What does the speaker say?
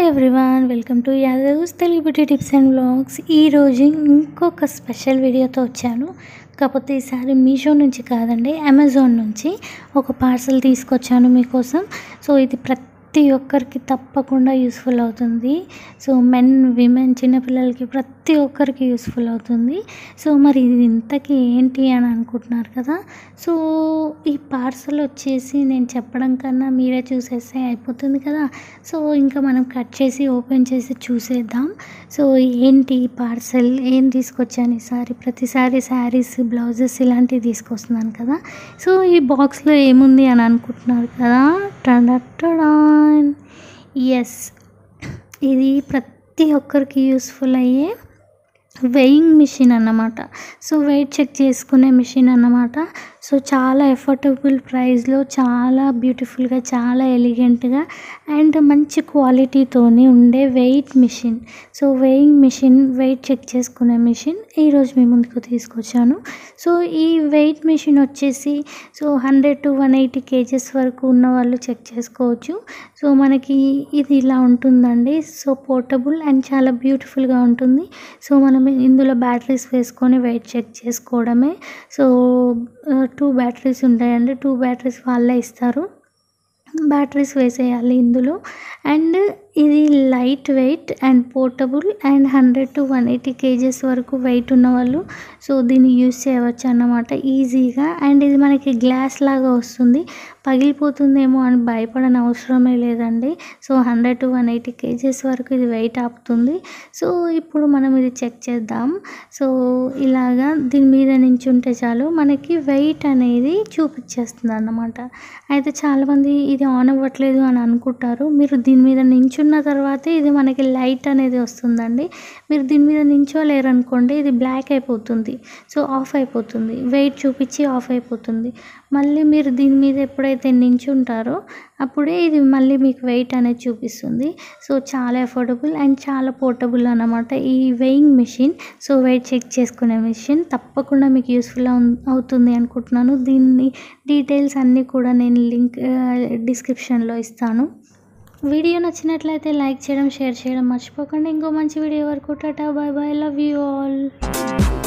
everyone welcome to Yadavs Telugu beauty tips and vlogs ఈరోజు ఇంకొక special వీడియోతో వచ్చాను కాకపోతే ఈసారి మీషో నుంచి కాదండి అమెజాన్ నుంచి ఒక పార్సల్ తీసుకొచ్చాను మీకోసం సో ఇది ప్రతి ఒక్కరికి తప్పకుండా యూస్ఫుల్ అవుతుంది సో మెన్ విమెన్ చిన్నపిల్లలకి ప్రతి ఒక్కరికి యూస్ఫుల్ అవుతుంది సో మరి ఇది ఇంతకీ ఏంటి అని అనుకుంటున్నారు కదా సో ఈ పార్సల్ వచ్చేసి నేను చెప్పడం కన్నా మీరే చూసేస్తే అయిపోతుంది కదా సో ఇంకా మనం కట్ చేసి ఓపెన్ చేసి చూసేద్దాం సో ఏంటి ఈ పార్సల్ ఏం తీసుకొచ్చాను ఈసారి ప్రతిసారి శారీస్ బ్లౌజెస్ ఇలాంటివి తీసుకొస్తున్నాను కదా సో ఈ బాక్స్లో ఏముంది అని అనుకుంటున్నారు కదా టడటడాన్ ఎస్ ఇది ప్రతి ఒక్కరికి యూస్ఫుల్ అయ్యే వెయింగ్ మిషన్ అన్నమాట సో వెయిట్ చెక్ చేసుకునే మిషన్ అన్నమాట సో చాలా ఎఫోర్డబుల్ ప్రైస్లో చాలా బ్యూటిఫుల్గా చాలా ఎలిగెంట్గా అండ్ మంచి క్వాలిటీతోని ఉండే weight machine so weighing machine weight check చేసుకునే మిషన్ ఈరోజు మీ ముందుకు తీసుకొచ్చాను సో ఈ వెయిట్ మిషన్ వచ్చేసి so hundred to one eighty kgs వరకు ఉన్న వాళ్ళు చెక్ చేసుకోవచ్చు సో మనకి ఇది ఇలా ఉంటుందండి సో పోర్టబుల్ అండ్ చాలా బ్యూటిఫుల్గా ఉంటుంది సో మనం ఇందులో బ్యాటరీస్ వేసుకొని వెయిట్ చెక్ చేసుకోవడమే సో టూ బ్యాటరీస్ ఉంటాయండి టూ బ్యాటరీస్ వాళ్ళే ఇస్తారు బ్యాటరీస్ వేసేయాలి ఇందులో అండ్ ఇది light weight and portable and hundred to one eighty kgs వరకు వెయిట్ ఉన్న వాళ్ళు సో దీన్ని యూస్ చేయవచ్చు అన్నమాట ఈజీగా అండ్ ఇది మనకి గ్లాస్ లాగా వస్తుంది పగిలిపోతుందేమో అని భయపడని అవసరమే లేదండి so hundred to one eighty kgs వరకు ఇది వెయిట్ ఆపుతుంది సో ఇప్పుడు మనం ఇది చెక్ చేద్దాం సో ఇలాగా దీని మీద నుంచి ఉంటే చాలు మనకి వెయిట్ అనేది చూపించేస్తుంది అన్నమాట అయితే చాలామంది ఇది ఆన్ అవ్వట్లేదు అని అనుకుంటారు మీరు దీని మీద నించున్న తర్వాతే ఇది మనకి లైట్ అనేది వస్తుందండి మీరు దీని మీద నించోలేరు అనుకోండి ఇది బ్లాక్ అయిపోతుంది సో ఆఫ్ అయిపోతుంది వెయిట్ చూపించి ఆఫ్ అయిపోతుంది మళ్ళీ మీరు దీని మీద ఎప్పుడైతే నించుంటారో అప్పుడే ఇది మళ్ళీ మీకు వెయిట్ అనేది చూపిస్తుంది సో చాలా అఫోర్డబుల్ అండ్ చాలా పోర్టబుల్ అన్నమాట ఈ weighing machine so weight check చేసుకునే మిషన్ తప్పకుండా మీకు యూస్ఫుల్ అవుతుంది అనుకుంటున్నాను దీన్ని డీటెయిల్స్ అన్నీ కూడా నేను లింక్ డిస్క్రిప్షన్లో ఇస్తాను వీడియో నచ్చినట్లయితే లైక్ చేయడం షేర్ చేయడం మర్చిపోకండి ఇంకో మంచి వీడియో వరకు tata bye bye love you all